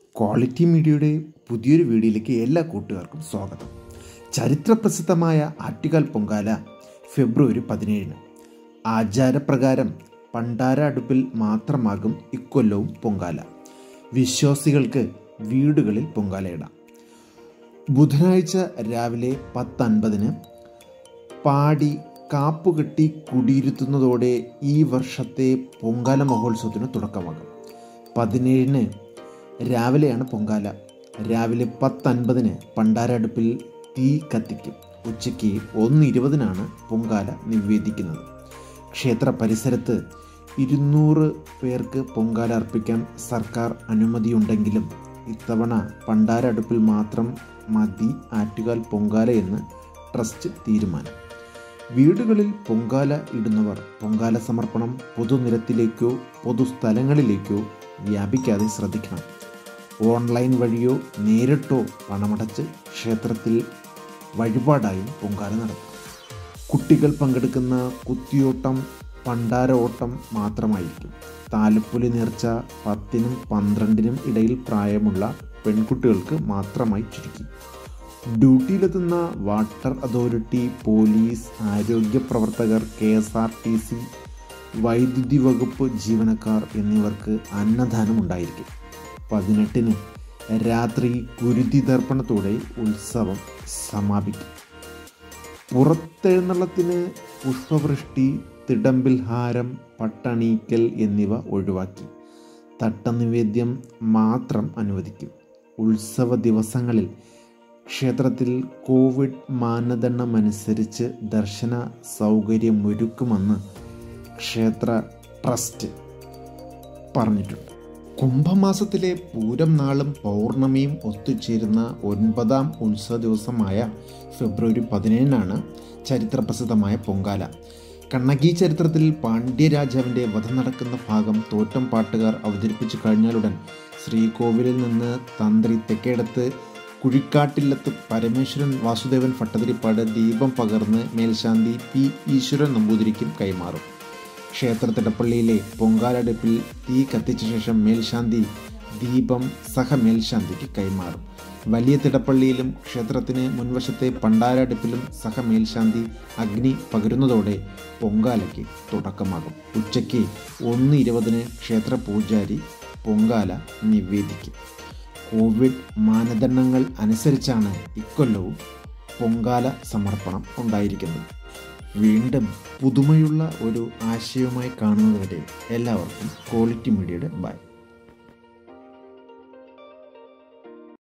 quality മീഡിയയുടെ പുതിയൊരു വീഡിയോയിലേക്ക് എല്ലാ കൂട്ടുകാർക്കും സ്വാഗതം ചരിത്രപ്രസിദ്ധമായ ആറ്റുകാൽ പൊങ്കാല ഫെബ്രുവരി പതിനേഴിന് ആചാരപ്രകാരം പണ്ടാര അടുപ്പിൽ മാത്രമാകും ഇക്കൊല്ലവും പൊങ്കാല വിശ്വാസികൾക്ക് വീടുകളിൽ പൊങ്കാലയിടാം ബുധനാഴ്ച രാവിലെ പത്തൻപതിന് പാടി കാപ്പുകെട്ടി കുടിയിരുത്തുന്നതോടെ ഈ വർഷത്തെ പൊങ്കാല മഹോത്സവത്തിന് തുടക്കമാകും പതിനേഴിന് രാവിലെയാണ് പൊങ്കാല രാവിലെ പത്തൻപതിന് പണ്ടാരടുപ്പിൽ തീ കത്തിക്കും ഉച്ചയ്ക്ക് ഒന്ന് ഇരുപതിനാണ് പൊങ്കാല നിവേദിക്കുന്നത് ക്ഷേത്ര പരിസരത്ത് ഇരുന്നൂറ് പേർക്ക് പൊങ്കാല അർപ്പിക്കാൻ സർക്കാർ അനുമതിയുണ്ടെങ്കിലും ഇത്തവണ പണ്ടാരടുപ്പിൽ മാത്രം മതി ആറ്റുകാൽ പൊങ്കാല എന്ന് ട്രസ്റ്റ് തീരുമാനം വീടുകളിൽ പൊങ്കാല ഇടുന്നവർ പൊങ്കാല സമർപ്പണം പൊതുനിരത്തിലേക്കോ പൊതുസ്ഥലങ്ങളിലേക്കോ വ്യാപിക്കാതെ ശ്രദ്ധിക്കണം ഓൺലൈൻ വഴിയോ നേരിട്ടോ പണമടച്ച് ക്ഷേത്രത്തിൽ വഴിപാടായും പൊങ്കാല നടത്തും കുട്ടികൾ പങ്കെടുക്കുന്ന കുത്തിയോട്ടം പണ്ടാര ഓട്ടം മാത്രമായിരിക്കും താലപ്പൊലി നേർച്ച പത്തിനും പന്ത്രണ്ടിനും ഇടയിൽ പ്രായമുള്ള പെൺകുട്ടികൾക്ക് മാത്രമായി ചുരുക്കി ഡ്യൂട്ടിയിലെത്തുന്ന വാട്ടർ അതോറിറ്റി പോലീസ് ആരോഗ്യ പ്രവർത്തകർ കെ എസ് ആർ ടി സി വൈദ്യുതി വകുപ്പ് ജീവനക്കാർ എന്നിവർക്ക് അന്നദാനം ഉണ്ടായിരിക്കും പതിനെട്ടിന് രാത്രി കുരുതി ദർപ്പണത്തോടെ ഉത്സവം സമാപിക്കും പുറത്തെഴുന്നള്ളത്തിന് പുഷ്പവൃഷ്ടി തിടമ്പിൽ ഹാരം പട്ടണീക്കൽ എന്നിവ ഒഴിവാക്കി തട്ടനിവേദ്യം മാത്രം അനുവദിക്കും ഉത്സവ ദിവസങ്ങളിൽ ക്ഷേത്രത്തിൽ കോവിഡ് മാനദണ്ഡമനുസരിച്ച് ദർശന സൗകര്യമൊരുക്കുമെന്ന് ക്ഷേത്ര ട്രസ്റ്റ് പറഞ്ഞിട്ടുണ്ട് കുംഭമാസത്തിലെ പൂരം നാളും പൗർണമിയും ഒത്തുചേരുന്ന ഒൻപതാം ഉത്സവ ദിവസമായ ഫെബ്രുവരി പതിനേഴിനാണ് ചരിത്രപ്രസിദ്ധമായ പൊങ്കാല കണ്ണകി ചരിത്രത്തിൽ പാണ്ഡ്യരാജാവിൻ്റെ വധം നടക്കുന്ന ഭാഗം തോറ്റം പാട്ടുകാർ അവതരിപ്പിച്ചു കഴിഞ്ഞാലുടൻ ശ്രീകോവിലിൽ നിന്ന് തന്ത്രി തെക്കേടത്ത് കുഴിക്കാട്ടില്ലത്ത് പരമേശ്വരൻ വാസുദേവൻ ഭട്ടതിരിപ്പാട് ദീപം പകർന്ന് മേൽശാന്തി പി ഈശ്വരൻ നമ്പൂതിരിക്കും കൈമാറും ക്ഷേത്ര തിടപ്പള്ളിയിലെ പൊങ്കാലടുപ്പിൽ തീ കത്തിച്ച ശേഷം മേൽശാന്തി ദീപം സഹ മേൽശാന്തിക്ക് കൈമാറും വലിയ തിടപ്പള്ളിയിലും ക്ഷേത്രത്തിന് മുൻവശത്തെ പണ്ടാരടുപ്പിലും സഹ മേൽശാന്തി അഗ്നി പകരുന്നതോടെ പൊങ്കാലയ്ക്ക് തുടക്കമാകും ഉച്ചയ്ക്ക് ഒന്ന് ഇരുപതിന് ക്ഷേത്ര പൂജാരി പൊങ്കാല നിവേദിക്കും കോവിഡ് മാനദണ്ഡങ്ങൾ അനുസരിച്ചാണ് ഇക്കൊല്ലവും പൊങ്കാല സമർപ്പണം ഉണ്ടായിരിക്കുന്നത് വീണ്ടും പുതുമയുള്ള ഒരു ആശയവുമായി കാണുന്നതുവരെ എല്ലാവർക്കും ക്വാളിറ്റി മീഡിയയുടെ ബൈ